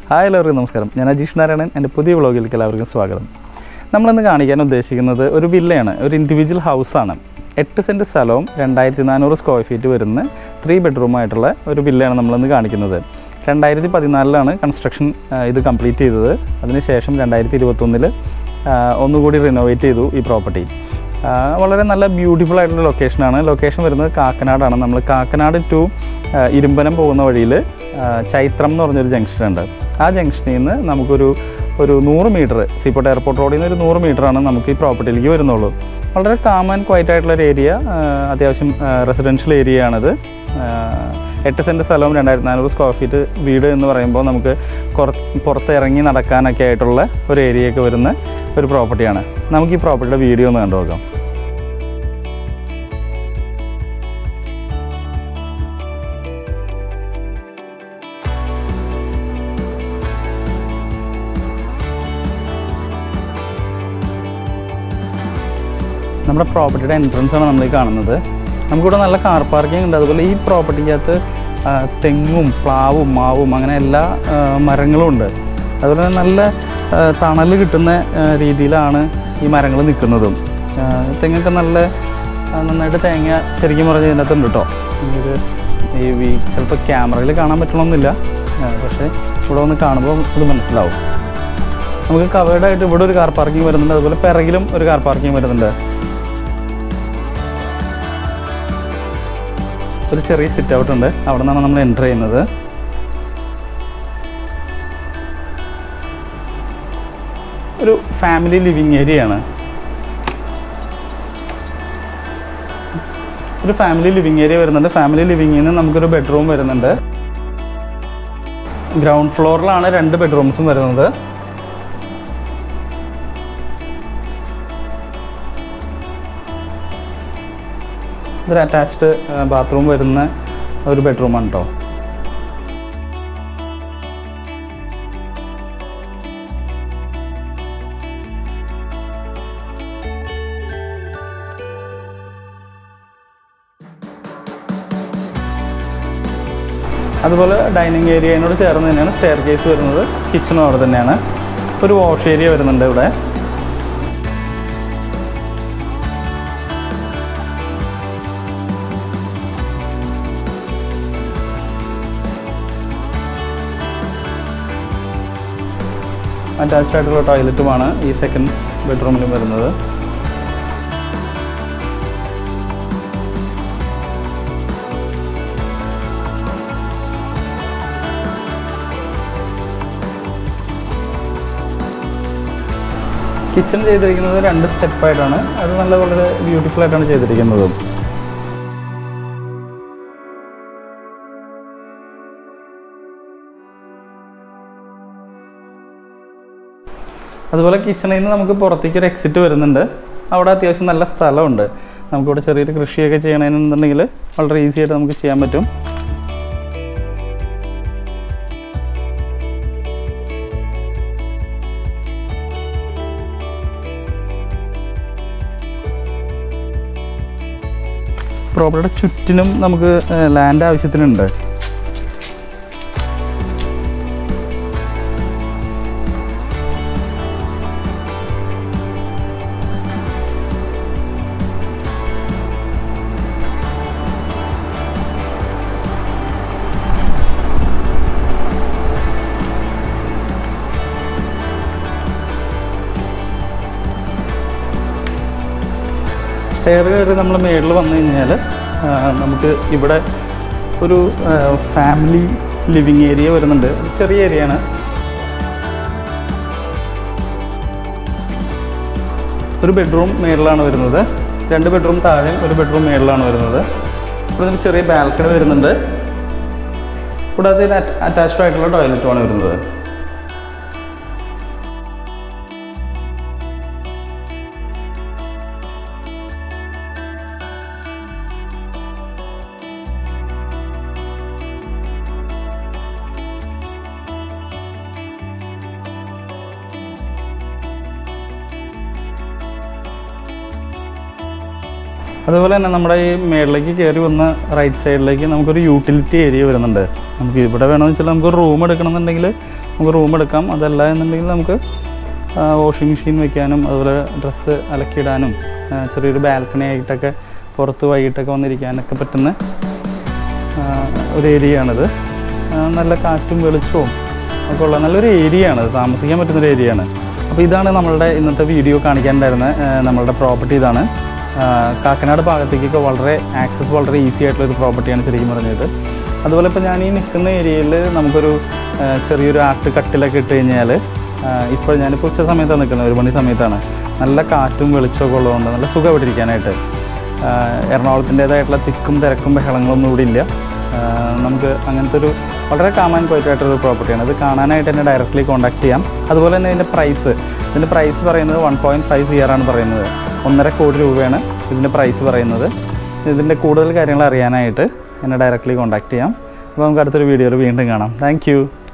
hi എല്ലാവർക്കും നമസ്കാരം ഞാൻ അജീഷ് നാരായണൻ എൻ്റെ പുതിയ വ്ളോഗിലേക്ക് എല്ലാവർക്കും സ്വാഗതം നമ്മളിന്ന് കാണിക്കാൻ ഉദ്ദേശിക്കുന്നത് ഒരു വില്ലയാണ് ഒരു ഇൻഡിവിജ്വൽ ഹൗസാണ് എട്ട് സെൻറ്റ് സ്ഥലവും രണ്ടായിരത്തി നാനൂറ് സ്ക്വയർ ഫീറ്റ് വരുന്ന ത്രീ ബെഡ്റൂമായിട്ടുള്ള ഒരു വില്ലയാണ് നമ്മളിന്ന് കാണിക്കുന്നത് രണ്ടായിരത്തി പതിനാലിലാണ് കൺസ്ട്രക്ഷൻ ഇത് കംപ്ലീറ്റ് ചെയ്തത് അതിനുശേഷം രണ്ടായിരത്തി ഇരുപത്തൊന്നിൽ ഒന്നുകൂടി റിനോവേറ്റ് ചെയ്തു ഈ പ്രോപ്പർട്ടി ആ, വളരെ നല്ല ബ്യൂട്ടിഫുൾ ആയിട്ടുള്ള ലൊക്കേഷനാണ് ലൊക്കേഷൻ വരുന്നത് കാക്കനാടാണ് നമ്മൾ കാക്കനാട് ടു ഇരുമ്പനം പോകുന്ന വഴിയിൽ ചൈത്രം എന്ന് പറഞ്ഞൊരു ജംഗ്ഷൻ ഉണ്ട് ആ ജംഗ്ഷനിൽ നിന്ന് നമുക്കൊരു ഒരു നൂറ് മീറ്റർ സീപ്പോർട്ട് എയർപോർട്ട് റോഡിൽ നിന്ന് ഒരു നൂറ് മീറ്ററാണ് നമുക്ക് ഈ പ്രോപ്പർട്ടിയിലേക്ക് വരുന്നുള്ളൂ വളരെ കാം ആൻഡ് ക്വയറ്റ് ആയിട്ടുള്ള ഒരു ഏരിയ അത്യാവശ്യം റെസിഡൻഷ്യൽ ഏരിയ ആണിത് ആ, എട്ട് സെൻറ്റ് സ്ഥലവും രണ്ടായിരത്തി നാനൂറ് സ്ക്വയർ ഫീറ്റ് വീട് എന്ന് പറയുമ്പോൾ നമുക്ക് കുറച്ച് പുറത്ത് ഇറങ്ങി നടക്കാനൊക്കെ ആയിട്ടുള്ള ഒരു ഏരിയയൊക്കെ വരുന്ന ഒരു പ്രോപ്പർട്ടിയാണ് നമുക്ക് ഈ പ്രോപ്പർട്ടിയുടെ വീഡിയോ ഒന്ന് കണ്ടു നോക്കാം നമ്മുടെ പ്രോപ്പർട്ടിയുടെ എൻട്രൻസ് ആണ് നമ്മൾ ഈ കാണുന്നത് നമുക്കിവിടെ നല്ല കാർ പാർക്കിംഗ് ഉണ്ട് അതുപോലെ ഈ പ്രോപ്പർട്ടിക്കകത്ത് ആ, തെങ്ങും പ്ലാവും മാവും അങ്ങനെ എല്ലാ ആ, മരങ്ങളും ഉണ്ട് അതുപോലെ തന്നെ നല്ല തണൽ കിട്ടുന്ന ആ, രീതിയിലാണ് ഈ മരങ്ങൾ നിൽക്കുന്നതും ആ, തെങ്ങൊക്കെ നല്ല ആ, നന്നായിട്ട് തേങ്ങ ശരിക്കും പറഞ്ഞ് ഇതിനകത്തുണ്ട് കേട്ടോ ഇത് ഈ വി ചിലപ്പോൾ ക്യാമറയിൽ കാണാൻ പറ്റണമെന്നില്ല ആ, പക്ഷേ ഇവിടെ വന്ന് കാണുമ്പോൾ ഇത് മനസ്സിലാവും നമുക്ക് കവേർഡ് ആയിട്ട് ഇവിടെ ഒരു കാർ പാർക്കിംഗ് വരുന്നുണ്ട് അതുപോലെ പിറകിലും ഒരു കാർ പാർക്കിംഗ് വരുന്നുണ്ട് ഒരു ചെറിയ സിറ്റ് ഔട്ട് ഉണ്ട് അവിടെ നിന്നാണ് നമ്മൾ എൻ്റർ ചെയ്യുന്നത് ഒരു ഫാമിലി ലിവിങ് ഏരിയ ആണ് ഒരു ഫാമിലി ലിവിങ് ഏരിയ വരുന്നുണ്ട് ഫാമിലി ലിവിങ്ങിൽ നിന്ന് നമുക്കൊരു ബെഡ്റൂം വരുന്നുണ്ട് ഗ്രൗണ്ട് ഫ്ലോറിലാണ് രണ്ട് ബെഡ്റൂംസും വരുന്നത് ഇതൊരു അറ്റാച്ച്ഡ് ബാത്റൂം വരുന്ന ഒരു ബെഡ്റൂമാണ് കേട്ടോ അതുപോലെ ഡൈനിങ് ഏരിയയോട് ചേർന്ന് തന്നെയാണ് സ്റ്റെയർ കേസ് വരുന്നത് കിച്ചണും അവിടെ തന്നെയാണ് ഒരു വാഷ് ഏരിയ വരുന്നുണ്ട് ഇവിടെ അറ്റാച്ച്ഡ് ആയിട്ടുള്ള ടോയ്ലറ്റുമാണ് ഈ സെക്കൻഡ് ബെഡ്റൂമിലും വരുന്നത് കിച്ചൺ ചെയ്തിരിക്കുന്നത് രണ്ട് സ്റ്റെപ്പായിട്ടാണ് അത് നല്ല വളരെ ബ്യൂട്ടിഫുൾ ആയിട്ടാണ് ചെയ്തിരിക്കുന്നത് അതുപോലെ കിച്ചണിൽ നിന്ന് നമുക്ക് പുറത്തേക്ക് ഒരു എക്സിറ്റ് വരുന്നുണ്ട് അവിടെ അത്യാവശ്യം നല്ല സ്ഥലമുണ്ട് നമുക്കിവിടെ ചെറിയൊരു കൃഷിയൊക്കെ ചെയ്യണമെന്നുണ്ടെങ്കിൽ വളരെ ഈസി ആയിട്ട് നമുക്ക് ചെയ്യാൻ പറ്റും പ്രോപ്പർട്ടിയുടെ ചുറ്റിനും നമുക്ക് ലാൻഡ് ആവശ്യത്തിനുണ്ട് സ്റ്റെയർ കയറി നമ്മൾ മേളിൽ വന്നു കഴിഞ്ഞാൽ നമുക്ക് ഇവിടെ ഒരു ഫാമിലി ലിവിങ് ഏരിയ വരുന്നുണ്ട് ഒരു ചെറിയ ഏരിയ ആണ് ഒരു ബെഡ്റൂം മേളിലാണ് വരുന്നത് രണ്ട് ബെഡ്റൂം താഴെ ഒരു ബെഡ്റൂം മേളിലാണ് വരുന്നത് ഇവിടെ ഒരു ചെറിയ ബാൽക്കണി വരുന്നുണ്ട് കൂടാതെ ഇതിന് അറ്റാച്ച്ഡ് ആയിട്ടുള്ള ടോയ്ലറ്റുമാണ് വരുന്നത് അതുപോലെ തന്നെ നമ്മുടെ ഈ മേളിലേക്ക് കയറി വന്ന റൈറ്റ് സൈഡിലേക്ക് നമുക്കൊരു യൂട്ടിലിറ്റി ഏരിയ വരുന്നുണ്ട് നമുക്ക് ഇവിടെ വേണമെന്ന് വെച്ചാൽ നമുക്ക് റൂം എടുക്കണമെന്നുണ്ടെങ്കിൽ നമുക്ക് റൂം എടുക്കാം അതല്ല എന്നുണ്ടെങ്കിൽ നമുക്ക് വാഷിംഗ് മെഷീൻ വെക്കാനും അതുപോലെ ഡ്രസ്സ് അലക്കിയിടാനും ആ, ചെറിയൊരു ബാൽക്കണി ആയിട്ടൊക്കെ പുറത്ത് വൈകിട്ടൊക്കെ വന്നിരിക്കാനൊക്കെ പറ്റുന്ന ആ, ഒരു ഏരിയയാണിത് ആ, നല്ല കാറ്റും വെളിച്ചവും ഒക്കെ ഉള്ള നല്ലൊരു ഏരിയയാണിത് താമസിക്കാൻ പറ്റുന്നൊരു ഏരിയയാണ് അപ്പോൾ ഇതാണ് നമ്മളുടെ ഇന്നത്തെ വീഡിയോ കാണിക്കാനുണ്ടായിരുന്ന ആ, നമ്മളുടെ പ്രോപ്പർട്ടി ഇതാണ് ആ, കാക്കനാട് ഭാഗത്തേക്കൊക്കെ വളരെ ആക്സസ് വളരെ ഈസി ആയിട്ടുള്ള ഒരു പ്രോപ്പർട്ടിയാണ് ശരിക്കും പറഞ്ഞത് അതുപോലെ ഇപ്പോൾ ഞാൻ ഈ നിൽക്കുന്ന ഏരിയയിൽ നമുക്കൊരു ആ, ചെറിയൊരു ആട്ട് കട്ടിലൊക്കെ ഇട്ട് കഴിഞ്ഞാൽ ഇപ്പോൾ ഞാനിപ്പോൾ ഉച്ച സമയത്താണ് നിൽക്കുന്നത് ഒരു മണി സമയത്താണ് നല്ല കാറ്റും വെളിച്ചമൊക്കെ ഉള്ളതുകൊണ്ട് നല്ല സുഖമായിട്ട് ഇരിക്കാനായിട്ട് ആഹ് എറണാകുളത്തിൻ്റേതായിട്ടുള്ള തിക്കും തിരക്കും ബഹളങ്ങളൊന്നും ഇവിടെ ഇല്ല ആഹ് നമുക്ക് അങ്ങനത്തെ ഒരു വളരെ കാമാൻ ക്വയറ്റായിട്ടൊരു പ്രോപ്പർട്ടിയാണ് അത് കാണാനായിട്ട് എന്നെ ഡയറക്റ്റ്ലി കോൺടാക്ട് ചെയ്യാം അതുപോലെ തന്നെ ഇതിൻ്റെ പ്രൈസ് ഇതിൻ്റെ പ്രൈസ് പറയുന്നത് വൺ പോയിൻറ്റ് ഫൈവ് സി ആണ് പറയുന്നത് ഒന്നര കോടി രൂപയാണ് ഇതിൻ്റെ പ്രൈസ് പറയുന്നത് ഇതിൻ്റെ കൂടുതൽ കാര്യങ്ങൾ അറിയാനായിട്ട് എന്നെ ഡയറക്റ്റ്ലി കോൺടാക്ട് ചെയ്യാം അപ്പോൾ നമുക്ക് അടുത്തൊരു വീഡിയോയിൽ വീണ്ടും കാണാം താങ്ക്